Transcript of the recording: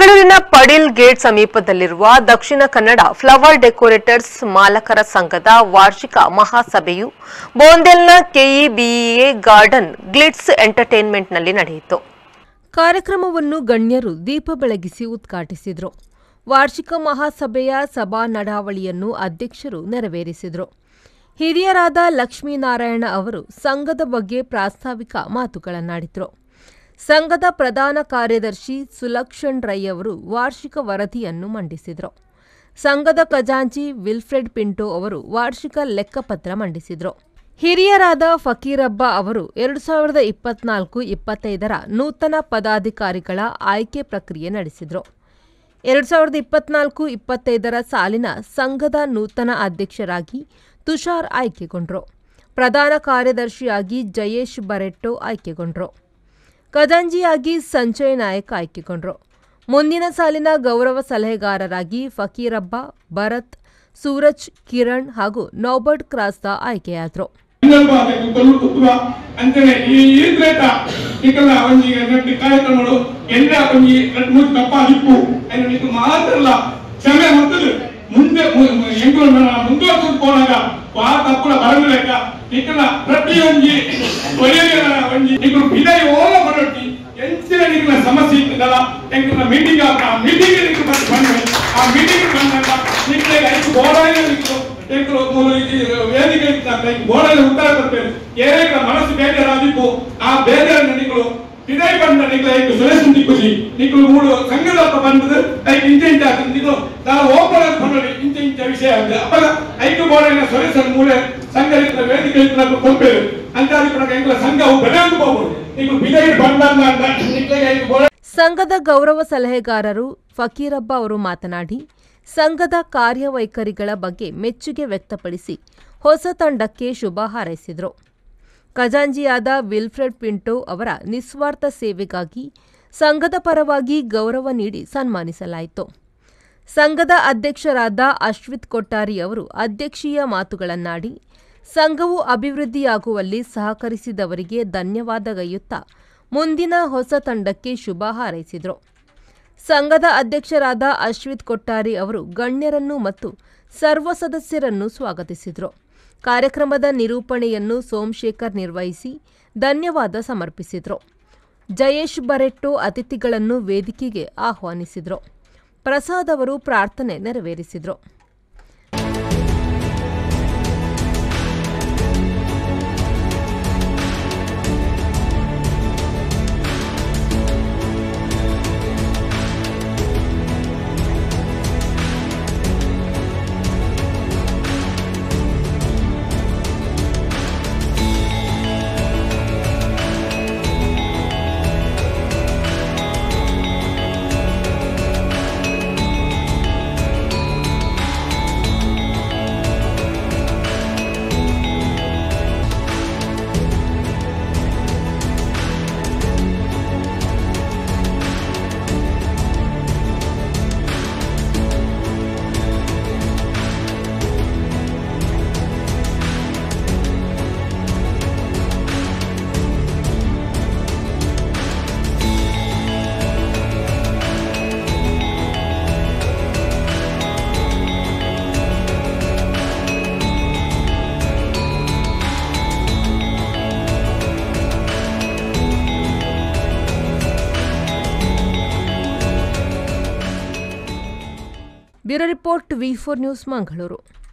ಬೇಲೂರಿನ ಪಡಿಲ್ gate ಸಮೀಪದಲ್ಲಿರುವ ದಕ್ಷಿಣ Kannada flower decorators ಮಾಲಕರ ಸಂಘದ ವಾರ್ಷಿಕ ಮಹಾಸಭೆಯು ಬೋಂದೆಲ್ನ ಕೆಇಬಿಇಎ ಗಾರ್ಡನ್ ಗ್ಲಿಟ್ಸ್ ಎಂಟರ್ಟೈನ್ಮೆಂಟ್ನಲ್ಲಿ ನಡೆಯಿತು ಕಾರ್ಯಕ್ರಮವನ್ನು ಗಣ್ಯರು ದೀಪ ಬೆಳಗಿಸಿ ಉದ್ಘಾಟಿಸಿದರು ವಾರ್ಷಿಕ ಮಹಾಸಭೆಯ ಸಭಾ ನಡಾವಳಿಯನ್ನು ಅಧ್ಯಕ್ಷರು ನೆರವೇರಿಸಿದರು ಹಿರಿಯರಾದ ಲಕ್ಷ್ಮೀನಾರಾಯಣ ಅವರು ಸಂಘದ ಬಗ್ಗೆ ಪ್ರಾಸ್ತಾವಿಕ ಮಾತುಗಳನ್ನಾಡಿದರು ಸಂಘದ ಪ್ರಧಾನ ಕಾರ್ಯದರ್ಶಿ ಸುಲಕ್ಷಣ್ ರೈ ಅವರು ವಾರ್ಷಿಕ ವರದಿಯನ್ನು ಮಂಡಿಸಿದರು ಸಂಘದ ಖಜಾಂಚಿ ವಿಲ್ಫ್ರೆಡ್ ಪಿಂಟೋ ಅವರು ವಾರ್ಷಿಕ ಲೆಕ್ಕಪತ್ರ ಮಂಡಿಸಿದರು ಹಿರಿಯರಾದ ಫಕೀರಬ್ಬ ಅವರು ಎರಡು ಸಾವಿರದ ಇಪ್ಪತ್ನಾಲ್ಕು ಇಪ್ಪತ್ತೈದರ ನೂತನ ಪದಾಧಿಕಾರಿಗಳ ಆಯ್ಕೆ ಪ್ರಕ್ರಿಯೆ ನಡೆಸಿದರು ಎರಡು ಸಾವಿರದ ಇಪ್ಪತ್ನಾಲ್ಕು ಇಪ್ಪತ್ತೈದರ ಸಾಲಿನ ಸಂಘದ ನೂತನ ಅಧ್ಯಕ್ಷರಾಗಿ ತುಷಾರ್ ಆಯ್ಕೆಗೊಂಡ್ರು ಪ್ರಧಾನ ಕಾರ್ಯದರ್ಶಿಯಾಗಿ ಜಯೇಶ್ ಬರೆಟ್ಟೋ ಆಯ್ಕೆಗೊಂಡ್ರು ಖಜಾಂಜಿಯಾಗಿ ಸಂಜಯ್ ನಾಯಕ್ ಆಯ್ಕೆಗೊಂಡ್ರು ಮುಂದಿನ ಸಾಲಿನ ಗೌರವ ಸಲಹೆಗಾರರಾಗಿ ಫಕೀರಬ್ಬ ಭರತ್ ಸೂರಜ್ ಕಿರಣ್ ಹಾಗೂ ನೌಬರ್ಟ್ ಕ್ರಾಸ್ದ ಆಯ್ಕೆಯಾದರು ಸಂದರ್ಭ ಅದಕ್ಕೆ ಕೊಲ್ಲು ಕುತ್ತುವ ಅಂತಾನೆ ಈ ಈದ್ರೇಟ ನಿಕಲ್ಲ ಒಂಜಿ ಎರಡು ಕಾರ್ಯಕ್ರಮಗಳು ಎಲ್ಲ ಒಂಜಿ ಎರಡು ಮೂರು ಕಪ್ಪ ದಿಪ್ಪು ಅಯ್ಯ ನಿಕ್ಕು ಮಾತ್ರ ಅಲ್ಲ ಕ್ಷಮೆ ಮೊತ್ತಲು ಮುಂದೆ ಎಂಟು ಮುಂದುವರೆದು ಹೋದಾಗ ಆ ತಪ್ಪುಲ ಬರಂಗಿಲ್ಲ ನಿಕ್ಕಲ ಪ್ರತಿ ಒಂಜಿ ಒಳ್ಳೆಯ ಒಂಜಿ ನಿಕ್ಕಲು ಬಿದೈ ಓಲ ಬರೊಟ್ಟಿ ಎಂಚಿನ ನಿಕ್ಕಲ ಸಮಸ್ಯೆ ಇತ್ತದಲ್ಲ ಎಂಕಲ ಮೀಟಿಂಗ್ ಆ ಮೀಟಿಂಗ್ ನಿಕ್ಕು ಬಂದು ಬಂದ್ರೆ ಆ ಮೀಟಿಂಗ್ ಬಂದಾಗ ನಿಕ್ಕಲ ಐದು ಬೋಡಾಯ ನಿಕ್ಕು ಎಂಕಲು ಮೂಲ ಇದು ವೇದಿಕೆ ಇತ್ತಂದ್ರೆ ಬೋಡಾಯ ಉತ್ತರ ಕೊಡ್ತೇವೆ ಏನೇಕ ಮನಸ್ಸು ಬೇಜಾರಾದಿಪ್ಪು ಆ ಬೇಜಾರನ್ನು ನಿಕ್ಕಲು ಇದೇ ಬಂದ ನಿಕ್ಕಲ ಐದು ಸುರೇಶ್ ದಿಕ್ಕುಜಿ ನಿಕ್ಕಲು ಮೂರು ಸಂಘದಪ್ಪ ಬಂದದು ಐದು ಇಂಚ ಇಂಚ ಆಗ್ತದೆ ಇದು ನಾವು ಓಪನ್ ಬಂದ್ರೆ ಇಂಚ ಇಂಚ ವಿಷಯ ಆಗ್ತದೆ ಅವಾಗ ಐದು ಬೋಡಾಯಿನ ಸುರೇಶ್ ಮೂಲೆ ಸಂಘ ಇತ್ತ ವೇದಿಕೆ ಇತ್ತ ಕೊಡ್ತೇವೆ ಅಂತ ಅದಕ್ಕೆ ಎಂಕಲ ಸಂಘವು ಬೆಲೆ ಅಂತ ಹೋಗ್ಬೋದು ನಿಕ್ಕಲು ಬಿದೈ ಬಂದ ಅಂತ ನಿಕ್ಕಲ ಐದು ಬೋಡ ಸಂಘದ ಗೌರವ ಸಲಹೆಗಾರರು ಫಕೀರಬ್ಬ ಅವರು ಮಾತನಾಡಿ ಸಂಘದ ಕಾರ್ಯವೈಖರಿಗಳ ಬಗ್ಗೆ ಮೆಚ್ಚುಗೆ ವ್ಯಕ್ತಪಡಿಸಿ ಹೊಸ ತಂಡಕ್ಕೆ ಶುಭ ಹಾರೈಸಿದರು ಖಜಾಂಜಿಯಾದ ವಿಲ್ಫ್ರೆಡ್ ಪಿಂಟೋ ಅವರ ನಿಸ್ವಾರ್ಥ ಸೇವೆಗಾಗಿ ಸಂಘದ ಪರವಾಗಿ ಗೌರವ ನೀಡಿ ಸನ್ಮಾನಿಸಲಾಯಿತು ಸಂಘದ ಅಧ್ಯಕ್ಷರಾದ ಅಶ್ವಿತ್ ಕೊಟ್ಟಾರಿ ಅವರು ಅಧ್ಯಕ್ಷೀಯ ಮಾತುಗಳನ್ನಾಡಿ ಸಂಘವು ಅಭಿವೃದ್ಧಿಯಾಗುವಲ್ಲಿ ಸಹಕರಿಸಿದವರಿಗೆ ಧನ್ಯವಾದಗೈಯುತ್ತಾ ಮುಂದಿನ ಹೊಸ ತಂಡಕ್ಕೆ ಶುಭ ಹಾರೈಸಿದರು ಸಂಘದ ಅಧ್ಯಕ್ಷರಾದ ಅಶ್ವಿತ್ ಕೊಟ್ಟಾರಿ ಅವರು ಗಣ್ಯರನ್ನು ಮತ್ತು ಸರ್ವ ಸದಸ್ಯರನ್ನು ಸ್ವಾಗತಿಸಿದರು ಕಾರ್ಯಕ್ರಮದ ನಿರೂಪಣೆಯನ್ನು ಸೋಮಶೇಖರ್ ನಿರ್ವಹಿಸಿ ಧನ್ಯವಾದ ಸಮರ್ಪಿಸಿದರು ಜಯೇಶ್ ಬರೆಟ್ಟೋ ಅತಿಥಿಗಳನ್ನು ವೇದಿಕೆಗೆ ಆಹ್ವಾನಿಸಿದರು ಪ್ರಸಾದ್ ಅವರು ಪ್ರಾರ್ಥನೆ ನೆರವೇರಿಸಿದರು bureau report V four news Mangaluru